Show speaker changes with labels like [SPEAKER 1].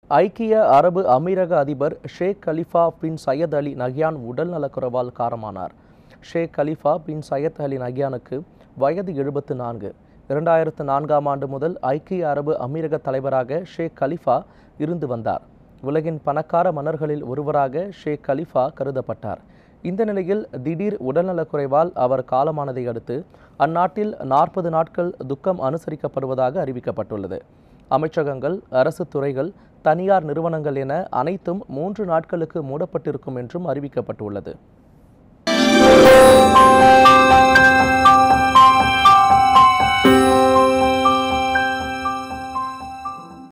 [SPEAKER 1] ஐக்கிய அரபு அமீரக அதிபர் Sheikh Khalifa bin Zayed Al Nahyan உடல்நலக்குறைவால் காலமானார் ஷேக் கலிஃபா பின் சையத் அலி நஹ்யானுக்கு வயது எழுபத்து நான்கு இரண்டாயிரத்து நான்காம் ஆண்டு முதல் ஐக்கிய அரபு அமீரக தலைவராக ஷேக் கலிஃபா இருந்து வந்தார் உலகின் பணக்கார மன்னர்களில் ஒருவராக ஷேக் கலிஃபா கருதப்பட்டார் இந்த நிலையில் திடீர் உடல்நலக்குறைவால் அவர் காலமானதை அடுத்து அந்நாட்டில் நாற்பது நாட்கள் துக்கம் அனுசரிக்கப்படுவதாக அறிவிக்கப்பட்டுள்ளது அமைச்சகங்கள் அரசு துறைகள் தனியார் நிறுவனங்கள் என அனைத்தும் மூன்று நாட்களுக்கு மூடப்பட்டிருக்கும் என்றும் அறிவிக்கப்பட்டுள்ளது